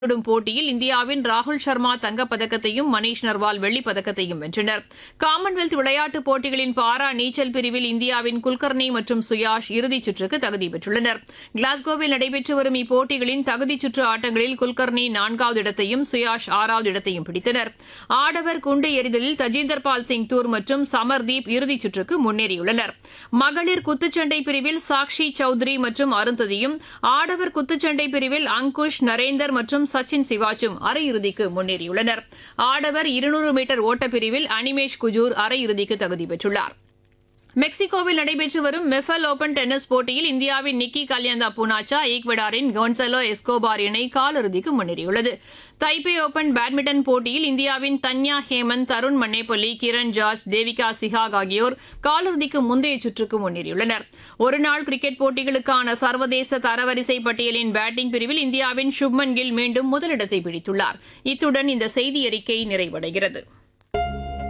விடும் போட்டியில் இந்தியாவின் ராகுல் சர்மா தங்கப்பதக்கத்தையும் மணீஷ் நர்வால் வெள்ளிப் பதக்கத்தையும் வென்றனர் காமன்வெல்த் விளையாட்டுப் போட்டிகளின் பாரா நீச்சல் பிரிவில் இந்தியாவின் குல்கர்னி மற்றும் சுயாஷ் இறுதிச் சுற்றுக்கு தகுதி பெற்றுள்ளனர் கிளாஸ்கோவில் நடைபெற்று வரும் இப்போட்டிகளின் தகுதிச் சுற்று ஆட்டங்களில் குல்கர்னி நான்காவது இடத்தையும் சுயாஷ் ஆறாவது இடத்தையும் பிடித்தனர் ஆடவர் குண்டு எறிதலில் தஜிந்தர் பால் சிங் தூர் மற்றும் சமர்தீப் இறுதிச் சுற்றுக்கு முன்னேறியுள்ளனர் மகளிர் குத்துச்சண்டை பிரிவில் சாக்ஷி சௌத்ரி மற்றும் அருந்ததியும் ஆடவர் குத்துச்சண்டை பிரிவில் அங்குஷ் நரேந்தர் மற்றும் சச்சின் சிவாச்சும் அரையிறுதிக்கு முன்னேறியுள்ளனர் ஆடவர் இருநூறு மீட்டர் ஓட்டப்பிரிவில் அனிமேஷ் குஜூர் அரையிறுதிக்கு தகுதி பெற்றுள்ளார் மெக்சிகோவில் நடைபெற்று வரும் மெஃபல் ஓபன் டென்னிஸ் போட்டியில் இந்தியாவின் நிக்கி கல்யாந்தா பூனாச்சா ஈக்வடாரின் கொன்சலோ எஸ்கோபார் இணை காலிறுதிக்கு முன்னேறியுள்ளது தைபே ஓபன் பேட்மிண்டன் போட்டியில் இந்தியாவின் தன்யா ஹேமந்த் தருண் மன்னேப்பள்ளி கிரண் ஜார்ஜ் தேவிகா சிஹாக் ஆகியோர் காலிறுதிக்கு முந்தைய சுற்றுக்கு முன்னேறியுள்ளனர் ஒருநாள் கிரிக்கெட் போட்டிகளுக்கான சர்வதேச தரவரிசை பட்டியலின் பேட்டிங் பிரிவில் இந்தியாவின் சுப்மன் கில் மீண்டும் முதலிடத்தை பிடித்துள்ளார் இத்துடன் இந்த செய்தி அறிக்கை நிறைவடைகிறது